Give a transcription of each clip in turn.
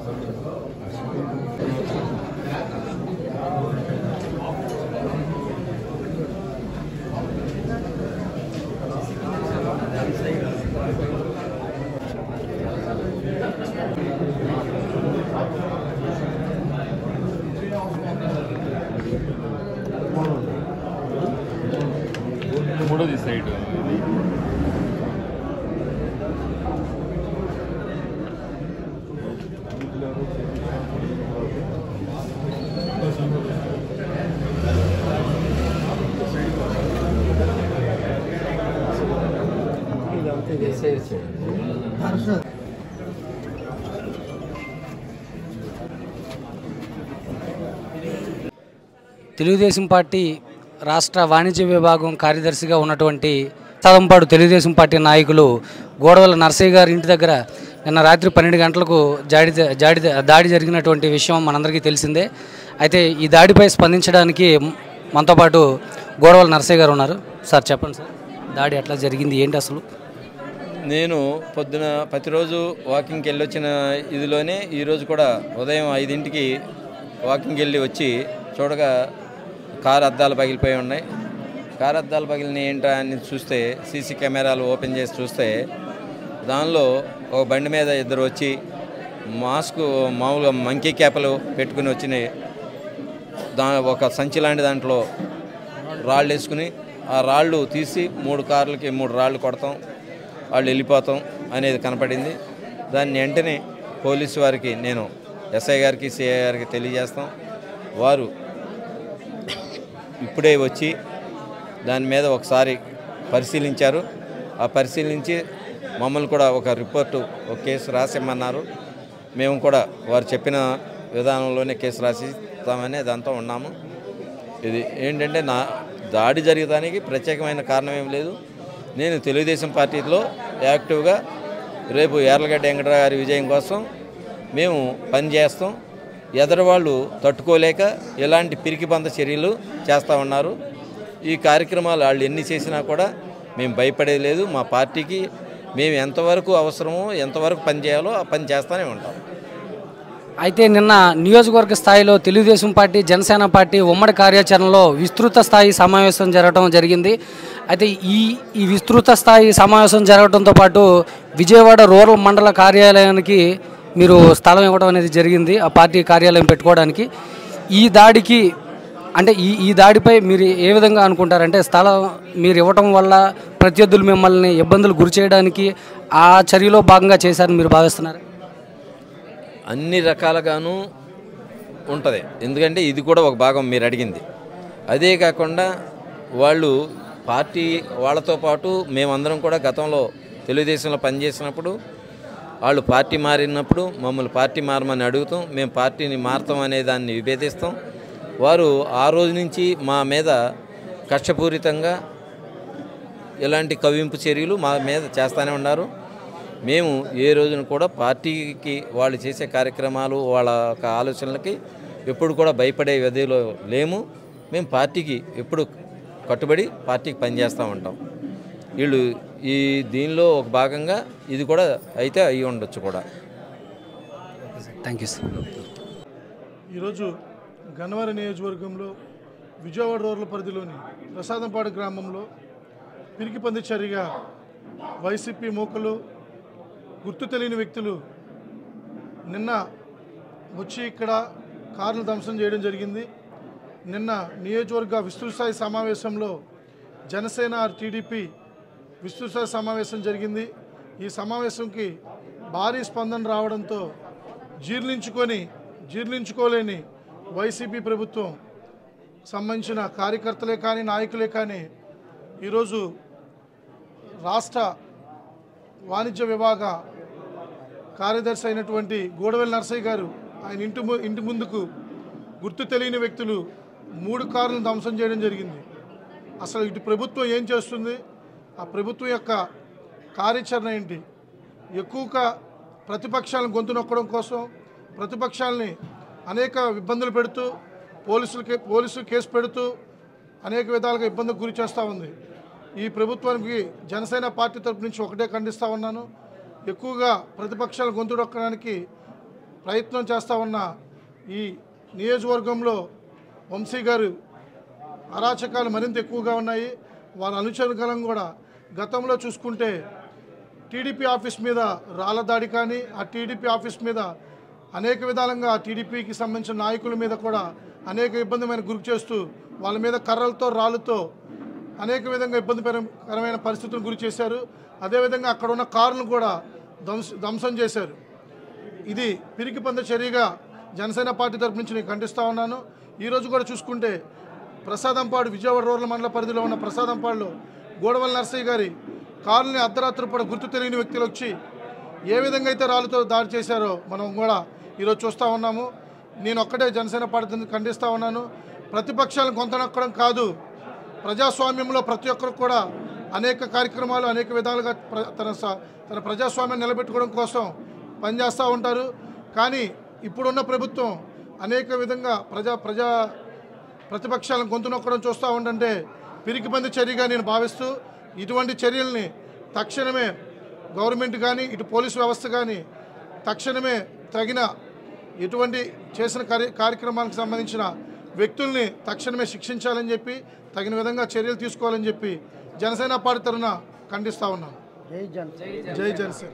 మూడోది సైడ్ ఇది తెలుగుదేశం పార్టీ రాష్ట్ర వాణిజ్య విభాగం కార్యదర్శిగా ఉన్నటువంటి సదంపాడు తెలుగుదేశం పార్టీ నాయకులు గోడవల నరసయ్య గారి ఇంటి దగ్గర నిన్న రాత్రి పన్నెండు గంటలకు జాడి జాడి దాడి జరిగినటువంటి విషయం మనందరికీ తెలిసిందే అయితే ఈ దాడిపై స్పందించడానికి మనతో పాటు గోడవల నరసయ్య గారు ఉన్నారు సార్ చెప్పండి సార్ దాడి ఎట్లా జరిగింది ఏంటి అసలు నేను పొద్దున ప్రతిరోజు వాకింగ్కి వెళ్ళి వచ్చిన ఇదిలోనే ఈరోజు కూడా ఉదయం ఐదింటికి వాకింగ్కి వెళ్ళి వచ్చి చూడగా కారు అద్దాలు పగిలిపోయి ఉన్నాయి కారు అద్దాలు పగిలిన ఏంటా అని చూస్తే సీసీ కెమెరాలు ఓపెన్ చేసి చూస్తే దానిలో ఒక బండి మీద ఇద్దరు వచ్చి మాస్క్ మామూలుగా మంకీ క్యాపలు పెట్టుకుని వచ్చినాయి దా ఒక సంచి లాంటి దాంట్లో రాళ్ళు వేసుకుని ఆ రాళ్ళు తీసి మూడు కార్లకి మూడు రాళ్ళు కొడతాం వాళ్ళు వెళ్ళిపోతాం అనేది కనపడింది దాన్ని వెంటనే పోలీసు వారికి నేను ఎస్ఐ గారికి సిఐ గారికి తెలియజేస్తాం వారు ఇప్పుడే వచ్చి దాని మీద ఒకసారి పరిశీలించారు ఆ పరిశీలించి మమ్మల్ని కూడా ఒక రిపోర్టు ఒక కేసు రాసిమ్మన్నారు మేము కూడా వారు చెప్పిన విధానంలోనే కేసు రాసిస్తామని దాంతో ఉన్నాము ఇది ఏంటంటే నా దాడి జరగడానికి ప్రత్యేకమైన కారణం ఏం లేదు నేను తెలుగుదేశం పార్టీలో యాక్టివ్గా రేపు యార్లగడ్డ వెంకటరావు గారి విజయం కోసం మేము పనిచేస్తాం ఎదరవాళ్ళు తట్టుకోలేక ఎలాంటి పిరికిబంద చర్యలు చేస్తూ ఉన్నారు ఈ కార్యక్రమాలు వాళ్ళు ఎన్ని చేసినా కూడా మేము భయపడేది లేదు మా పార్టీకి మేము ఎంతవరకు అవసరమో ఎంతవరకు పని చేయాలో ఆ పని చేస్తూనే ఉంటాం అయితే నిన్న నియోజకవర్గ స్థాయిలో తెలుగుదేశం పార్టీ జనసేన పార్టీ ఉమ్మడి కార్యాచరణలో విస్తృత స్థాయి సమావేశం జరగడం జరిగింది అయితే ఈ ఈ విస్తృత స్థాయి సమావేశం జరగడంతో పాటు విజయవాడ రూరల్ మండల కార్యాలయానికి మీరు స్థలం ఇవ్వడం అనేది జరిగింది ఆ పార్టీ కార్యాలయం పెట్టుకోవడానికి ఈ దాడికి అంటే ఈ ఈ దాడిపై మీరు ఏ విధంగా అనుకుంటారంటే స్థలం మీరు ఇవ్వటం వల్ల ప్రత్యర్థులు మిమ్మల్ని ఇబ్బందులు గురి చేయడానికి ఆ చర్యలో భాగంగా చేశారని మీరు భావిస్తున్నారు అన్ని రకాలుగాను ఉంటుంది ఎందుకంటే ఇది కూడా ఒక భాగం మీరు అడిగింది అదే కాకుండా వాళ్ళు పార్టీ వాళ్ళతో పాటు మేమందరం కూడా గతంలో తెలుగుదేశంలో పనిచేసినప్పుడు వాళ్ళు పార్టీ మారినప్పుడు మమ్మల్ని పార్టీ మారమని అడుగుతాం మేము పార్టీని మారుతాం అనే దాన్ని విభేదిస్తాం వారు ఆ రోజు నుంచి మా మీద కష్టపూరితంగా ఇలాంటి కవింపు చర్యలు మా మీద చేస్తూనే ఉన్నారు మేము ఏ రోజున కూడా పార్టీకి వాళ్ళు చేసే కార్యక్రమాలు వాళ్ళ యొక్క ఆలోచనలకి ఎప్పుడు కూడా భయపడే వ్యధిలో లేము మేము పార్టీకి ఎప్పుడు కట్టుబడి పార్టీకి పనిచేస్తూ ఉంటాం వీళ్ళు ఈ దీనిలో ఒక భాగంగా ఇది కూడా అయితే అయి ఉండొచ్చు కూడా థ్యాంక్ యూ సార్ ఈరోజు గన్నవరం నియోజకవర్గంలో విజయవాడ రోడ్ల పరిధిలోని ప్రసాదంపాడు గ్రామంలో పిరికి పందిచర్యగా వైసీపీ మూకలు గుర్తు తెలియని వ్యక్తులు నిన్న వచ్చి ఇక్కడ కార్లు ధ్వంసం చేయడం జరిగింది నిన్న నియోజకవర్గ విస్తృతస్థాయి సమావేశంలో జనసేన టీడీపీ విస్తృతస్థాయి సమావేశం జరిగింది ఈ సమావేశంకి భారీ స్పందన రావడంతో జీర్ణించుకొని జీర్ణించుకోలేని వైసీపీ ప్రభుత్వం సంబంధించిన కార్యకర్తలే కానీ నాయకులే కానీ ఈరోజు రాష్ట్ర వాణిజ్య విభాగ కార్యదర్శి అయినటువంటి గోడవెల్లి నరసయ్య గారు ఆయన ఇంటి ము- ఇంటి ముందుకు గుర్తు తెలియని వ్యక్తులు మూడు కార్లను ధ్వంసం చేయడం జరిగింది అసలు ఇటు ప్రభుత్వం ఏం చేస్తుంది ఆ ప్రభుత్వం యొక్క కార్యాచరణ ఏంటి ఎక్కువగా ప్రతిపక్షాలను గొంతు నొక్కడం కోసం ప్రతిపక్షాలని అనేక ఇబ్బందులు పెడుతూ పోలీసులకి పోలీసులు కేసు పెడుతూ అనేక విధాలుగా ఇబ్బందికి గురి చేస్తూ ఉంది ఈ ప్రభుత్వానికి జనసేన పార్టీ తరపు నుంచి ఒకటే ఖండిస్తూ ఉన్నాను ఎక్కువగా ప్రతిపక్షాల గొంతు నొక్కడానికి ప్రయత్నం చేస్తూ ఉన్న ఈ నియోజకవర్గంలో వంశీ గారు అరాచకాలు మరింత ఎక్కువగా ఉన్నాయి వారి అనుచరుగలం కూడా గతంలో చూసుకుంటే టీడీపీ ఆఫీస్ మీద రాళ్ళ దాడి కానీ ఆ టీడీపీ ఆఫీస్ మీద అనేక విధాలుగా టీడీపీకి సంబంధించిన నాయకుల మీద కూడా అనేక ఇబ్బందిమైన గురి చేస్తూ వాళ్ళ మీద కర్రలతో రాళ్ళతో అనేక విధంగా ఇబ్బందికరమైన పరిస్థితులు గురి చేశారు అదేవిధంగా అక్కడ ఉన్న కారును కూడా ధ్వంస ధ్వంసం చేశారు ఇది పిరికి పంద చర్యగా జనసేన పార్టీ తరపు నుంచి నేను ఖండిస్తూ ఉన్నాను ఈరోజు కూడా చూసుకుంటే ప్రసాదంపాడు విజయవాడ రూరల్ మండల పరిధిలో ఉన్న ప్రసాదంపాడులో గోడవల నర్సయ్య గారి కారుని అర్ధరాత్రి పూట గుర్తు తెలియని వ్యక్తులు వచ్చి ఏ విధంగా అయితే రాళ్ళతో దాడి చేశారో మనం కూడా ఈరోజు చూస్తూ ఉన్నాము నేను ఒక్కటే జనసేన పార్టీని ఖండిస్తూ ఉన్నాను ప్రతిపక్షాలను గొంతనొక్కడం కాదు ప్రజాస్వామ్యంలో ప్రతి ఒక్కరు కూడా అనేక కార్యక్రమాలు అనేక విధాలుగా ప్ర- తన స- తన ప్రజాస్వామ్యం నిలబెట్టుకోవడం కోసం పనిచేస్తూ ఉంటారు కానీ ఇప్పుడున్న ప్రభుత్వం అనేక విధంగా ప్రజా ప్రజా ప్రతిపక్షాలను గొంతు నొక్కడం చూస్తూ ఉండంటే పిరికిపంది చర్యగా నేను భావిస్తూ ఇటువంటి చర్యల్ని తక్షణమే గవర్నమెంట్ కానీ ఇటు పోలీసు వ్యవస్థ కానీ తక్షణమే తగిన ఎటువంటి చేసిన కార్య కార్యక్రమాలకు సంబంధించిన వ్యక్తుల్ని తక్షణమే శిక్షించాలని చెప్పి తగిన విధంగా చర్యలు తీసుకోవాలని చెప్పి జనసేన పార్టీ తరఫున ఖండిస్తూ ఉన్నాను జై జనసేన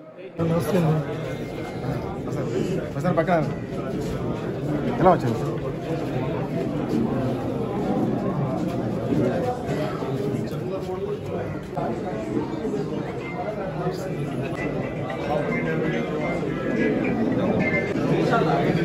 ప్రసాద్ పక్కన ఎలా వచ్చింది Thank